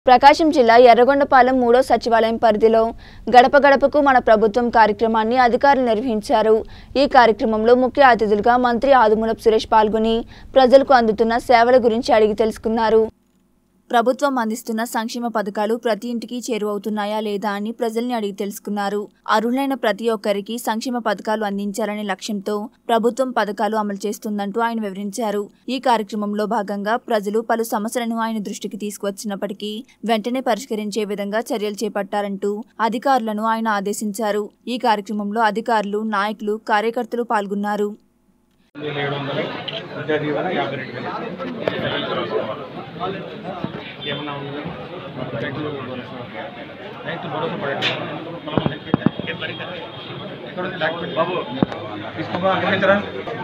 ప్రకాశం జిల్లా ఎర్రగొండపాలెం మూడో సచివాలయం పరిధిలో గడప గడపకు మన ప్రభుత్వం కార్యక్రమాన్ని అధికారులు నిర్వహించారు ఈ కార్యక్రమంలో ముఖ్య అతిథులుగా మంత్రి ఆదుమూలపు సురేష్ పాల్గొని ప్రజలకు అందుతున్న సేవల గురించి అడిగి తెలుసుకున్నారు ప్రభుత్వం అందిస్తున్న సంక్షేమ పథకాలు ప్రతి ఇంటికి చేరువవుతున్నాయా లేదా అని ప్రజల్ని అడిగి తెలుసుకున్నారు అర్హులైన ప్రతి ఒక్కరికి సంక్షేమ పథకాలు అందించాలనే లక్ష్యంతో ప్రభుత్వం పథకాలు అమలు చేస్తుందంటూ ఆయన వివరించారు ఈ కార్యక్రమంలో భాగంగా ప్రజలు పలు సమస్యలను ఆయన దృష్టికి తీసుకువచ్చినప్పటికీ వెంటనే పరిష్కరించే విధంగా చర్యలు చేపట్టారంటూ అధికారులను ఆయన ఆదేశించారు ఈ కార్యక్రమంలో అధికారులు నాయకులు కార్యకర్తలు పాల్గొన్నారు వేల ఏడు వందలు విద్యా దీవెన యాభై రెండు వేలు ఏమన్నా ఉంది రైతు రైతు భరోసా పడేది ఎక్కడ ఉంది డాక్యుమెంట్ బాబు తీసుకోబా అగ్రహించరా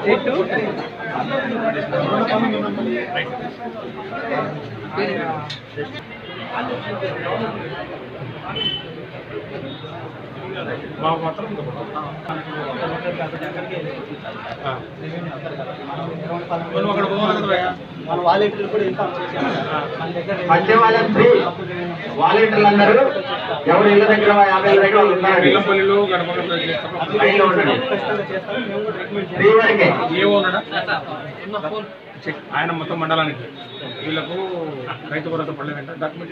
బాబు మాత్రం ఆ. నువ్వు అక్కడ పోవాలి కదా భయ్యా. మన వాలంటీర్లు కూడా ఇన్ఫార్మ్ చేశారు మన దగ్గర సచివాలయం ఫ్రీ వాలంటీర్లు అందరూ ఎవరు ఇళ్ళ దగ్గర యాభై ఇళ్ళ దగ్గర ఉన్నారు బెల్లంపల్లిలో గడప గడప చేస్తాం లైన్లో ఉండండి ఖచ్చితంగా చేస్తాం మేము కూడా రికమెండ్ ఫ్రీ వరకే ఏవో ఉన్నాడా చెక్. ఆయన మొత్తం మండలానికి వీళ్ళకు రైతు భరోసా పడలేదంట డాక్యుమెంట్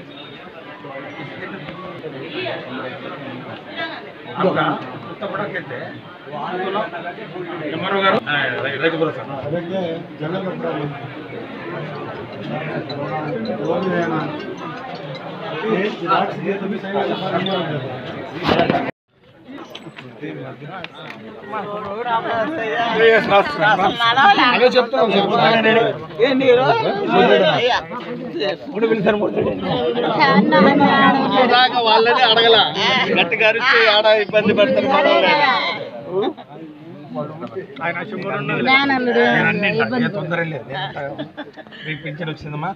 आपका उत्तर बड़ा कहते हैं ఎంఆర్ఓ గారు ఆ, రై- రైతు భరోసా అదే చెప్తాను వాళ్ళని అడగల గట్టిగా అరిస్తే ఆడ ఇబ్బంది పడతారు ఆయన శుభ్రం ఉన్నది. నేను అన్ని ఉంటా. ఏ తొందర లేదు నేను ఉంటా. మీకు పింఛన్ వచ్చిందమ్మా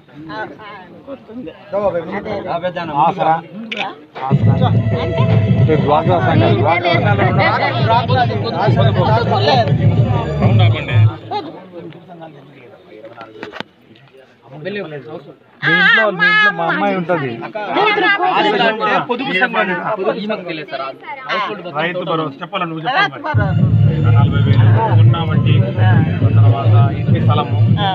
ఆసరా ఆసరా అవునా బండి మీ ఇంట్లో మీ ఇంట్లో మా అమ్మాయి ఉంటది పొదుపు రైతు భరోసా చెప్పాలి నువ్వు చెప్పాలి మరి. నలభై వేలు సున్నా వడ్డీ తర్వాత ఇంటి స్థలము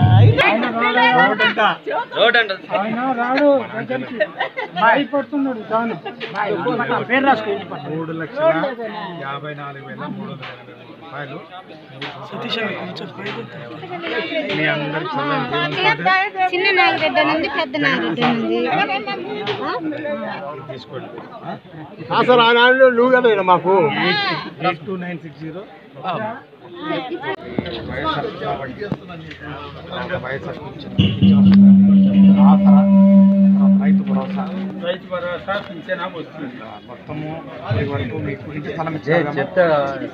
మూడు లక్షల యాభై నాలుగు వేల మూడు వందల ఎనభై మూడు రూపాయలు మీ అందరి చల్లని జీవనోపాధి చిన్న నాగరెడ్డి నుండి పెద్ద నాగరెడ్డి నుండి తీసుకోండి అసలు ఆనాడు నువ్వు కదా మాకు eight two nine six zero YSR కాబట్టి వైఎస్ఆర్ ఆసరా రైతు భరోసా రైతు భరోసా పింఛన్ వస్తుంది మొత్తము ఇది వరకు మీకు ఇంటి స్థలం చెప్తే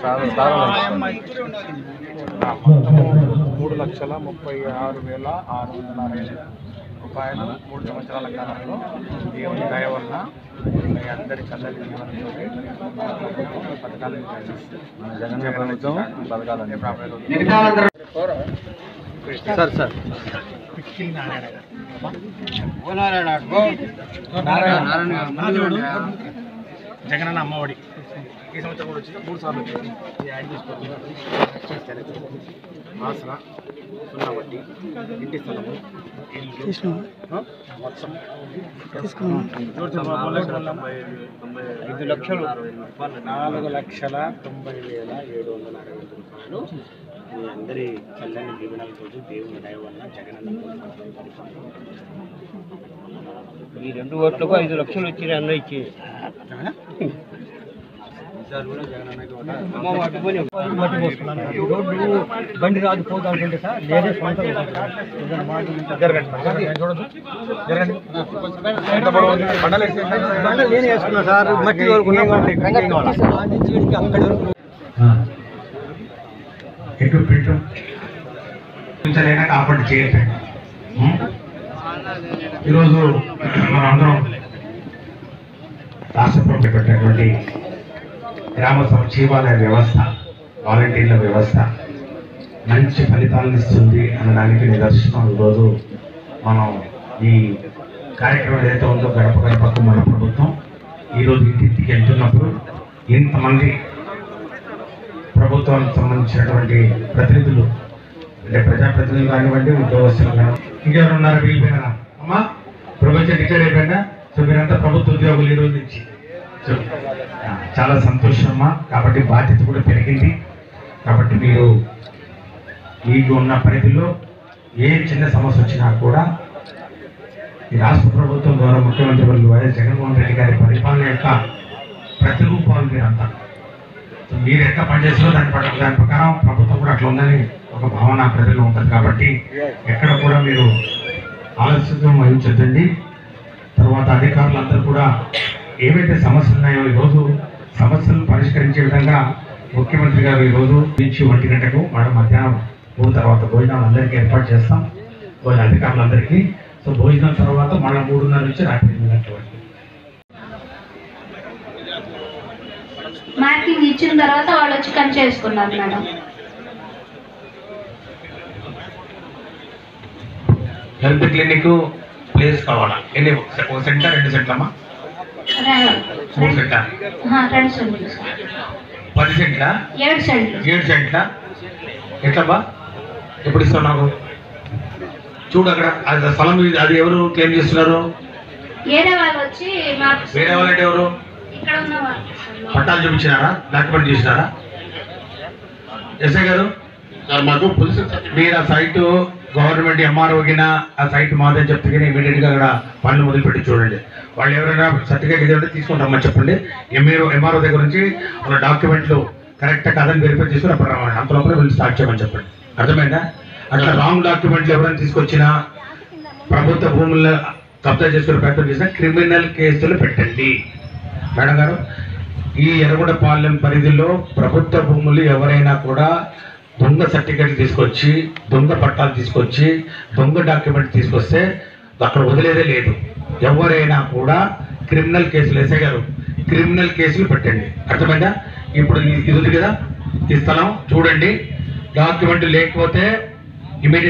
మొత్తము మూడు లక్షల ముప్పై ఆరు వేల ఆరు వందల అరవై రూపాయలు మూడు సంవత్సరాల కాలంలో దేవుని దయ వలన మీ అందరి చల్లని జీవనంతో పథకాలు జగన్ ప్రభుత్వం పథకాలు సార్ సార్ పిక్కిలి నారాయణ గారు జగనన్న అమ్మఒడి ఈ సంవత్సరం కూడా వచ్చింది మూడు సార్లు వచ్చింది ఇది యాడ్ చేసుకోవాలి ఆసరా సున్నా వడ్డీ ఇంటి స్థలము ఇల్లు ఆ? మొత్తం ఐదు లక్షలు నాలుగు లక్షల తొంభై వేల ఏడు వందల అరవై ఐదు రూపాయలు మీ అందరి చల్లని జీవనాలతో దేవుని దయ వల్ల జగనన్న ఈ రెండు ఓట్లకు ఐదు లక్షలు వచ్చి అన్నయ్యకి ఈసారి కూడా జగనన్నకి ఓటు. బండి రాదు పోదాం సార్ నేనే సొంతంగా జరగండి జరగండి. చూడొద్దు జరగండి ఎంత పొడవు ఉంది? బండలు వేసేయండి. బండి నేనే వేసుకున్నా సార్ మట్టి ఎటు పెట్టు ఉంచలేక కాపాడు చేయండి ఈరోజు మనం అందరం రాష్ట్ర ప్రభుత్వం పెట్టినటువంటి గ్రామ సచివాలయ వ్యవస్థ వాలంటీర్ల వ్యవస్థ మంచి ఫలితాలను ఇస్తుంది అనడానికి నిదర్శనం ఈరోజు మనం ఈ కార్యక్రమం ఏదైతే ఉందో గడప గడపకు మన ప్రభుత్వం ఈరోజు ఇంటింటికి వెళ్తున్నప్పుడు ఇంతమంది ప్రభుత్వానికి సంబంధించినటువంటి ప్రతినిధులు అంటే ప్రజాప్రతినిధులు కానివ్వండి ఉద్యోగస్తులు కానివ్వండి ఇంకెవరు ఉన్నారు వీళ్ళిపోయినా అమ్మా ప్రపంచం డిక్లేర్ అయిపోయిందా సో మీరంతా ప్రభుత్వ ఉద్యోగులు ఈ రోజు నుంచి సో, ఆ, చాలా సంతోషం అమ్మా కాబట్టి బాధ్యత కూడా పెరిగింది కాబట్టి మీరు మీకు ఉన్న పరిధిలో ఏ చిన్న సమస్య వచ్చినా కూడా ఈ రాష్ట్ర ప్రభుత్వం ద్వారా ముఖ్యమంత్రి వర్యులు వైఎస్ జగన్మోహన్ రెడ్డి గారి పరిపాలన యొక్క ప్రతిరూపాలు మీరంతా సో మీరు ఎట్లా పనిచేస్తారో దాని పట్ల దాని ప్రకారం ప్రభుత్వం కూడా అట్లా ఉందని ఒక భావన ప్రజల్లో ఉంటుంది కాబట్టి ఎక్కడ కూడా మీరు ఆలస్యం వహించద్దండి తర్వాత అధికారులందరూ కూడా ఏవైతే సమస్యలు ఉన్నాయో ఈరోజు సమస్యలు పరిష్కరించే విధంగా ముఖ్యమంత్రి గారు ఈరోజు నుంచి ఒంటి గంటకు మళ్ళీ మధ్యాహ్నం మూడు తర్వాత భోజనాలు అందరికీ ఏర్పాటు చేస్తాం భోజన అధికారులందరికీ సో భోజనం తర్వాత మళ్ళీ మూడున్నర నుంచి రాత్రి ఎనిమిది గంటల వరకు మార్కింగ్ ఇచ్చిన తర్వాత వాళ్ళు వచ్చి కట్ చేసుకున్నారు మేడం హెల్త్ క్లినిక్ ప్లేస్ కావాలా ఎన్ని ఒక సెంటర్ రెండు సెంట్లమ్మా మూడు సెంటర్ రెండు సెంట్లు సార్. పది సెంట్ల ఏడు సెంట్లు ఏడు సెంట్ల ఎట్లబ్బా ఎప్పుడు ఇస్తావు నాకు చూడు అక్కడ అది స్థలం ఇది- అది ఎవరు క్లెయిమ్ చేస్తున్నారు వేరే వాళ్ళు వచ్చి మాకు వేరే వాళ్ళంటే ఎవరు ఇక్కడ ఉన్న వాళ్ళు పట్టాలు చూపించినారా డాక్యుమెంట్ చేసినారా ఎస్ఐ గారు సార్ మాకు పోలీసు మీరు ఆ సైట్ గవర్నమెంట్ ఎంఆర్ఓ గిన ఆ సైట్ మాదే చెప్తే కానీ ఇమీడియట్ గా అక్కడ పనులు మొదలుపెట్టి చూడండి వాళ్ళు ఎవరైనా సర్టిఫికేట్ ఇది ఉంటే తీసుకుంటామని చెప్పండి ఎంఆర్ఓ ఎంఆర్ఓ దగ్గర నుంచి వాళ్ళ డాక్యుమెంట్లు కరెక్ట్ కాదని వెరిఫై చేసుకుని అప్పుడు రావాలి అంత లోపల వీళ్ళు స్టార్ట్ చేయమని చెప్పండి అర్థమైందా అట్లా రాంగ్ డాక్యుమెంట్లు ఎవరైనా తీసుకొచ్చినా ప్రభుత్వ భూముల్లో కబ్జా చేసుకునే ప్రయత్నం చేసినా క్రిమినల్ కేసులు పెట్టండి మేడం గారు ఈ ఎర్రగొండపాలెం పరిధిలో ప్రభుత్వ భూములు ఎవరైనా కూడా దొంగ సర్టిఫికేట్లు తీసుకొచ్చి దొంగ పట్టాలు తీసుకొచ్చి దొంగ డాక్యుమెంట్ తీసుకొస్తే అక్కడ వదిలేదే లేదు ఎవరైనా కూడా క్రిమినల్ కేసులు ఎస్ఐ గారు క్రిమినల్ కేసులు పెట్టండి అర్థమైందా ఇప్పుడు ఇది ఇది ఉంది కదా ఈ స్థలం చూడండి డాక్యుమెంట్ లేకపోతే ఇమీడియట్